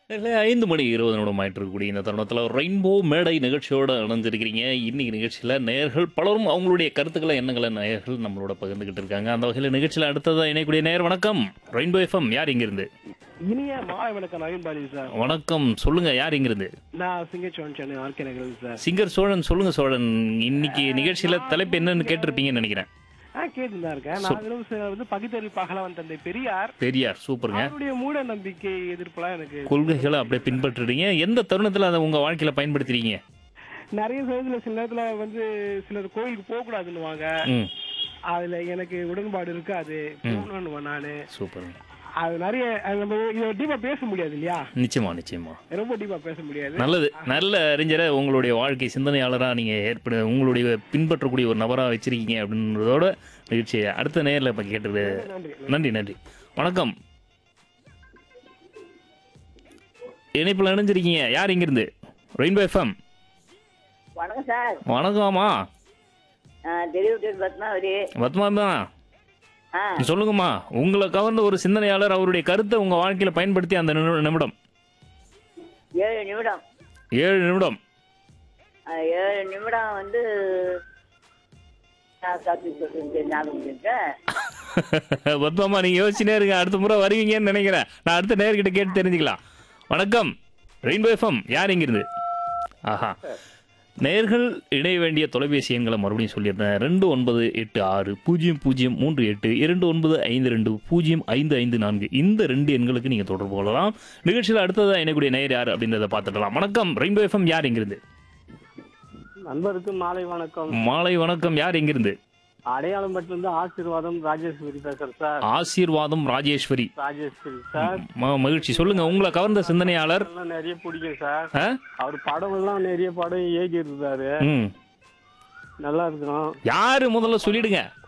இல்லை ஐந்து மணி இருபது நிமிடம் ஆயிட்டு இருக்கக்கூடிய இந்த தருணத்தில் ரெயின்போ மேடை நிகழ்ச்சியோடு இணைஞ்சிருக்கிறீங்க இன்னைக்கு நிகழ்ச்சியில் நேயர்கள் பலரும் அவங்களுடைய கருத்துக்களை எண்ணங்களை நேயர்கள் நம்மளோட பகிர்ந்துகிட்டு இருக்காங்க அந்த வகையில் நிகழ்ச்சியில் அடுத்ததாக இணையக்கூடிய நேயர் வணக்கம் ரெயின்போ எஃப்எம் யார் இங்கிருந்து இனிய மாலை வணக்கம் நவீன் பாலி சார் வணக்கம் சொல்லுங்க யார் இங்கிருந்து நான் சிங்கச்சோன் Chennai RK Nagar sir singer Cholan சொல்லுங்க சோழன் இன்னைக்கு நிகழ்ச்சியில் தலைப்பு என்னன்னு கேட்டிருப்பீங்கன்னு நினைக்கிறேன் ஆ கேட்டு தான் இருக்கேன் நான் அதிலும் சில வந்து பகுத்தறிவிப்பாகலாம் தந்தை பெரியார் பெரியார் சூப்பருங்க அவருடைய மூட நம்பிக்கை எதிர்ப்புலாம் எனக்கு கொள்கைகளை அப்படியே பின்பற்றுறீங்க எந்த தருணத்தில் அதை உங்கள் வாழ்க்கையில் பயன்படுத்துறீங்க நிறைய சமயத்துல சில நேரத்துல வந்து சிலர் கோயிலுக்கு போக கூடாதுன்னுவாங்க ம் அதுல எனக்கு உடன்பாடு இருக்காது போகணும்னு நானு சூப்பருங்க அது நிறைய அது நம்ம இதை டீப்பா பேச முடியாது இல்லையா நிச்சயமா நிச்சயமா ரொம்ப டீப்பா பேச முடியாது நல்லது நல்ல அறிஞரை உங்களுடைய வாழ்க்கை சிந்தனையாளராக நீங்கள் ஏற்பட உங்களுடைய பின்பற்றக்கூடிய ஒரு நபராக வச்சிருக்கீங்க அப்படின்றதோட நிகழ்ச்சியை அடுத்த நேரில் இப்போ கேட்டது நன்றி நன்றி நன்றி வணக்கம் இணைப்பில் இணைஞ்சிருக்கீங்க யார் இங்கிருந்து ரெயின்போ எஃப்எம் வணக்கம் சார் வணக்கம்மா டெலிவரி பத்மாவதி பத்மாமா ஆ சொல்லுங்கம்மா உங்களை கவர்ந்த ஒரு சிந்தனையாளர் அவருடைய கருத்தை உங்கள் வாழ்க்கையில் பயன்படுத்தி அந்த நிமி- நிமிடம் ஏழு நிமிடம் ஏழு நிமிடம் ஆ, ஏழு நிமிடம் வந்து நான் காப்பி சொல்லிட்டு ஞாபகம் இருக்கேன் பத்மாமா நீங்க யோசிச்சுனே இருங்க அடுத்த முறை வருவீங்கன்னு நினைக்கிறேன் நான் அடுத்த நேர்கிட்ட கேட்டு தெரிஞ்சுக்கலாம் வணக்கம் ரெயின்போ எஃப்எம் யார் இங்கிருந்து ஆஹா நேர்கள் இணைய வேண்டிய தொலைபேசி எண்களை மறுபடியும் சொல்லியிருந்தேன் ரெண்டு ஒன்பது எட்டு ஆறு பூஜ்ஜியம் பூஜ்ஜியம் மூன்று எட்டு இரண்டு ஒன்பது ஐந்து ரெண்டு பூஜ்ஜியம் ஐந்து ஐந்து நான்கு இந்த ரெண்டு எண்களுக்கு நீங்கள் தொடர்பு கொள்ளலாம் நிகழ்ச்சியில் அடுத்ததாக இணையக்கூடிய நேர் யார் அப்படின்றத பார்த்துடலாம் வணக்கம் ரெயின்போ எஃப்எம் யார் இங்கிருந்து நண்பருக்கு மாலை வணக்கம் மாலை வணக்கம் யார் எங்கிருந்து அடையாளம் இருந்து ஆசீர்வாதம் ராஜேஸ்வரி பேசுறேன் சார் ஆசீர்வாதம் ராஜேஸ்வரி ராஜேஸ்வரி சார் ம- மகிழ்ச்சி சொல்லுங்க உங்களை கவர்ந்த சிந்தனையாளர் எல்லாம் நிறைய பிடிக்கும் சார் ஆ? அவர் படம் எல்லாம் நிறைய படம் ஏகி இருந்தாரு ம் நல்லா இருக்கணும் யாரு முதல்ல சொல்லிடுங்க